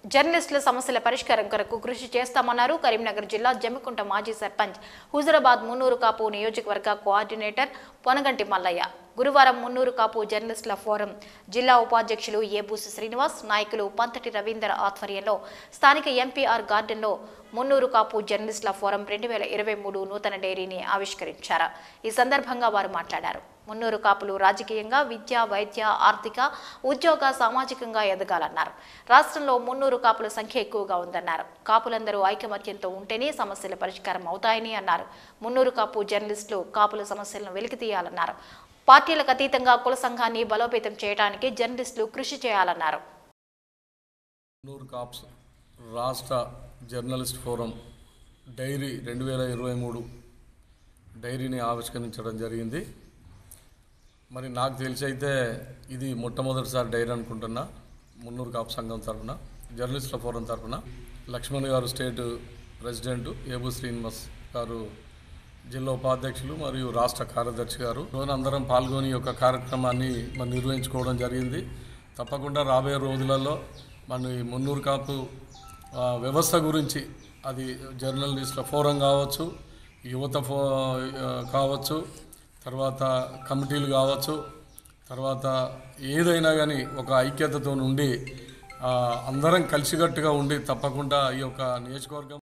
జర్నలిస్టుల సమస్యల పరిష్కారం కొరకు కృషి చేస్తామన్నారు కరీంనగర్ జిల్లా జమ్మికుంట మాజీ సర్పంచ్ హుజురాబాద్ మున్నూరు కాపు నియోజకవర్గ కోఆర్డినేటర్ పొనగంటి మల్లయ్య గురువారం మున్నూరు కాపు జర్నలిస్టుల ఫోరం జిల్లా ఉపాధ్యక్షులు ఏబూసి శ్రీనివాస్ నాయకులు పంతటి రవీందర్ ఆధ్వర్యంలో స్థానిక ఎంపీఆర్ గార్డెన్లో మున్నూరు కాపు జర్నలిస్టుల ఫోరం రెండు వేల ఇరవై మూడు నూతన డైరీని ఆవిష్కరించారు ఈ సందర్భంగా వారు మాట్లాడారు మున్నూరు కాపులు రాజకీయంగా విద్య వైద్య ఆర్థిక ఉద్యోగ సామాజికంగా ఎదగాలన్నారు రాష్ట్రంలో మున్నూరు కాపుల సంఖ్య ఎక్కువగా ఉందన్నారు కాపులందరూ ఐకమత్యంతో ఉంటేనే సమస్యల పరిష్కారం అవుతాయని అన్నారు మున్నూరు కాపు జర్నలిస్టులు కాపుల సమస్యలను వెలికితీయాలన్నారు పార్టీలకు అతీతంగా కుల సంఘాన్ని బలోపేతం చేయడానికి జర్నలిస్టులు కృషి చేయాలన్నారు నూరు కాప్స్ రాష్ట్ర జర్నలిస్ట్ ఫోరం డైరీ రెండు వేల ఇరవై మూడు డైరీని ఆవిష్కరించడం జరిగింది మరి నాకు తెలిసి అయితే ఇది మొట్టమొదటిసారి డైరీ అనుకుంటున్నా మున్నూరు కాపు సంఘం తరఫున జర్నలిస్టుల ఫోరం తరఫున లక్ష్మణ్ గారు స్టేట్ ప్రెసిడెంట్ ఏబు శ్రీనివాస్ గారు జిల్లా ఉపాధ్యక్షులు మరియు రాష్ట్ర కార్యదర్శి గారు రోజు అందరం పాల్గొని ఈ యొక్క కార్యక్రమాన్ని మనం నిర్వహించుకోవడం జరిగింది తప్పకుండా రాబోయే రోజులలో మన ఈ మున్నూరు కాపు ఆ, వ్యవస్థ గురించి అది జర్నలిస్టుల ఫోరం కావచ్చు యువత ఫో ఆ, కావచ్చు తర్వాత కమిటీలు కావచ్చు తర్వాత ఏదైనా కానీ ఒక ఐక్యతతో ఉండి ఆ, అందరం కలిసికట్టుగా ఉండి తప్పకుండా ఈ యొక్క నియోజకవర్గం